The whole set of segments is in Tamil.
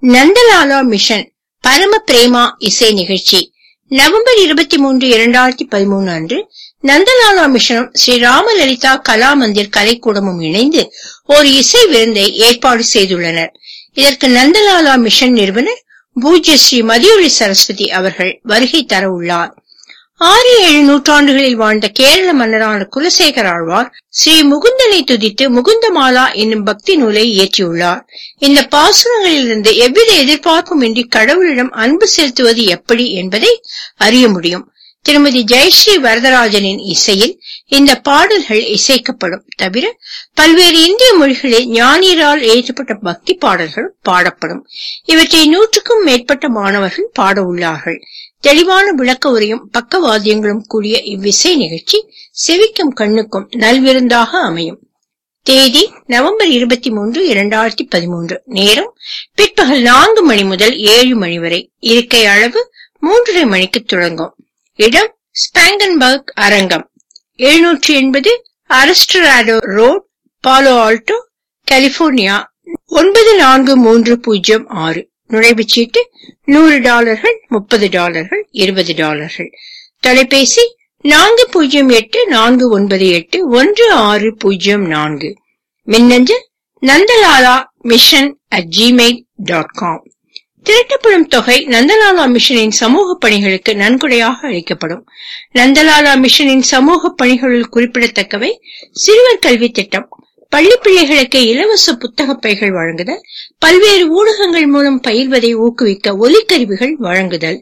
நந்தலாலா மிஷன் பரம பிரேமா இசை நிகழ்ச்சி நவம்பர் இருபத்தி மூன்று இரண்டாயிரத்தி பதிமூணு அன்று நந்தலாலா மிஷனும் ஸ்ரீ ராமலலிதா கலா மந்திர் கலைக்கூடமும் இணைந்து ஒரு இசை விருந்தை ஏற்பாடு செய்துள்ளனர் இதற்கு நந்தலாலா மிஷன் நிறுவனர் பூஜ்ய ஸ்ரீ மதியொளி சரஸ்வதி அவர்கள் வருகை தர உள்ளார் ஆறு ஏழு நூற்றாண்டுகளில் வாழ்ந்த கேரள மன்னரான குலசேகர ஆழ்வார் ஸ்ரீ முகுந்தனை துதித்து முகுந்தமாலா என்னும் பக்தி நூலை இயற்றியுள்ளார் இந்த பாசுரங்களிலிருந்து எவ்வித எதிர்பார்ப்பும் இன்றி கடவுளிடம் அன்பு செலுத்துவது எப்படி என்பதை அறிய முடியும் திருமதி ஜெயஸ்ரீ வரதராஜனின் இசையில் இந்த பாடல்கள் இசைக்கப்படும் தவிர பல்வேறு இந்திய மொழிகளில் ஞானியரால் எழுதப்பட்ட பக்தி பாடல்கள் பாடப்படும் இவற்றை நூற்றுக்கும் மேற்பட்ட மாணவர்கள் பாட உள்ளார்கள் தெளிவான விளக்க உரையும் பக்கவாத்தியங்களும் கூடிய இவ்விசை நிகழ்ச்சி செவிக்கும் கண்ணுக்கும் நல்விருந்தாக அமையும் தேதி நவம்பர் இருபத்தி மூன்று இரண்டாயிரத்தி பதிமூன்று நேரம் பிற்பகல் நான்கு மணி முதல் ஏழு மணி வரை இருக்கை அளவு மூன்றரை மணிக்கு தொடங்கும் இடம் ஸ்பாங்கன்பர்க் அரங்கம் எழுநூற்றி எண்பது Arastradero road Palo Alto California ஒன்பது நான்கு மூன்று பூஜ்ஜியம் ஆறு நுழைவுச் சீட்டு நூறு டாலர்கள் முப்பது டாலர்கள் இருபது டாலர்கள் தொலைபேசி நான்கு பூஜ்ஜியம் எட்டு நான்கு ஒன்பது எட்டு ஒன்று ஆறு பூஜ்ஜியம் நான்கு மின்னஞ்சல் Nandalala mission at gmail dot com திரட்டப்படும் தொகை நந்தலாலா மிஷனின் சமூக பணிகளுக்கு நன்கொடையாக அளிக்கப்படும் நந்தலாலா மிஷனின் சமூக பணிகளுள் குறிப்பிடத்தக்கவை சிறுவர் கல்வி திட்டம் பள்ளி பிள்ளைகளுக்கு இலவச புத்தக பைகள் வழங்குதல் பல்வேறு ஊடகங்கள் மூலம் பயில்வதை ஊக்குவிக்க ஒலிக்கருவிகள் வழங்குதல்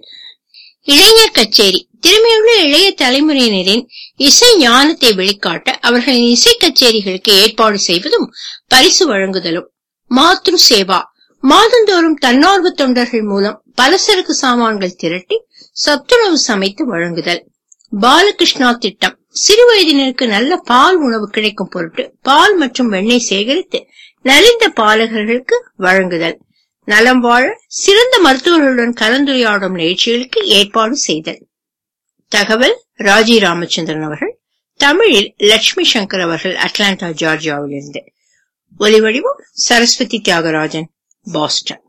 இளைஞர் கச்சேரி திறமையுள்ள இளைய தலைமுறையினரின் இசை ஞானத்தை வெளிக்காட்ட அவர்களின் இசை கச்சேரிகளுக்கு ஏற்பாடு செய்வதும் பரிசு வழங்குதலும் மாத்ரு சேவா மாதந்தோறும் தன்னார்வ தொண்டர்கள் மூலம் பலசரக்கு சாமான்கள் திரட்டி சத்துணவு சமைத்து வழங்குதல் பாலகிருஷ்ணா திட்டம் சிறு வயதினருக்கு நல்ல பால் உணவு கிடைக்கும் பொருட்டு பால் மற்றும் வெண்ணெய் சேகரித்து நலிந்த பாலகர்களுக்கு வழங்குதல் நலம் வாழ சிறந்த மருத்துவர்களுடன் கலந்துரையாடும் நிகழ்ச்சிகளுக்கு ஏற்பாடு செய்தல் தகவல் ராஜி ராமச்சந்திரன் அவர்கள் தமிழில் லட்சுமி சங்கர் அவர்கள் அட்லாண்டா ஜார்ஜியாவிலிருந்து ஒலிவடிவம் சரஸ்வதி தியாகராஜன் பாஸ்டன்